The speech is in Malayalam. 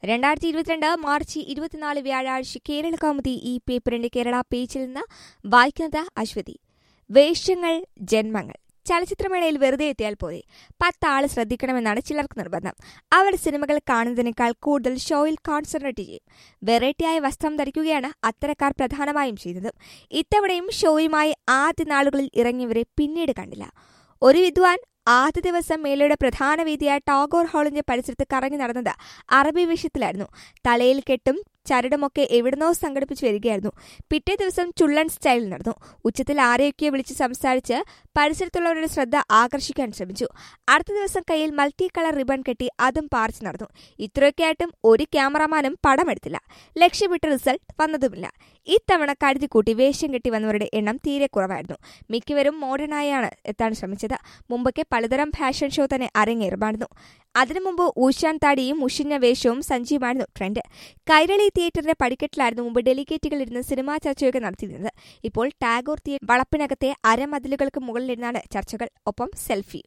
രണ്ടായിരത്തി ഇരുപത്തിരണ്ട് മാർച്ച് ഇരുപത്തിനാല് വ്യാഴാഴ്ച കേരള കൗമുദി ഈ പേപ്പറിന്റെ കേരള പേജിൽ നിന്ന് വായിക്കുന്നത് അശ്വതി വേഷങ്ങൾ ജന്മങ്ങൾ ചലച്ചിത്രമേളയിൽ വെറുതെ എത്തിയാൽ പോരെ പത്താള് ശ്രദ്ധിക്കണമെന്നാണ് ചിലർക്ക് നിർബന്ധം അവർ സിനിമകൾ കാണുന്നതിനേക്കാൾ കൂടുതൽ ഷോയിൽ കോൺസെൻട്രേറ്റ് ചെയ്യും വെറൈറ്റിയായ വസ്ത്രം ധരിക്കുകയാണ് അത്തരക്കാർ പ്രധാനമായും ചെയ്തത് ഇത്തവണയും ഷോയുമായി ആദ്യ നാളുകളിൽ ഇറങ്ങിയവരെ പിന്നീട് കണ്ടില്ല ഒരു വിദ്വാൻ ആദ്യ ദിവസം മേളയുടെ പ്രധാന വേദിയായ ടാഗോർ ഹാളിന്റെ പരിസരത്ത് കറങ്ങി നടന്നത് അറബി വേഷത്തിലായിരുന്നു തലയിൽ കെട്ടും ചരടുമൊക്കെ എവിടുന്നോ സംഘടിപ്പിച്ചു വരികയായിരുന്നു പിറ്റേ ദിവസം ചുള്ളൻ സ്റ്റൈലിൽ നടന്നു ഉച്ചത്തിൽ ആരെയൊക്കെയോ വിളിച്ച് സംസാരിച്ച് പരിസരത്തുള്ളവരുടെ ശ്രദ്ധ ആകർഷിക്കാൻ ശ്രമിച്ചു അടുത്ത ദിവസം കയ്യിൽ മൾട്ടി കളർ റിബൺ കെട്ടി അതും പാറിച്ച് നടന്നു ഇത്രയൊക്കെയായിട്ടും ഒരു ക്യാമറമാനും പടമെടുത്തില്ല ലക്ഷ്യമിട്ട റിസൾട്ട് വന്നതുമില്ല ഇത്തവണ കരുതി കൂട്ടി വേഷം കെട്ടി വന്നവരുടെ എണ്ണം തീരെ കുറവായിരുന്നു മിക്കവരും മോഡേണായാണ് എത്താൻ ശ്രമിച്ചത് മുമ്പൊക്കെ പലതരം ഫാഷൻ ഷോ തന്നെ അരങ്ങേറുമായിരുന്നു അതിനു മുമ്പ് ഊശാൻ താടിയും മുഷിഞ്ഞ വേഷവും സഞ്ജീവമായിരുന്നു ട്രെൻഡ് കൈരളി തിയേറ്ററിന്റെ പടിക്കെട്ടിലായിരുന്നു മുമ്പ് ഡെലിഗേറ്റുകൾ ഇരുന്ന് സിനിമാ ചർച്ചയൊക്കെ നടത്തിയിരുന്നത് ഇപ്പോൾ ടാഗോർ തിയേറ്റർ വളപ്പിനകത്തെ അരമതിലുകൾക്ക് മുകളിലിരുന്നാണ് ചർച്ചകൾ ഒപ്പം സെൽഫി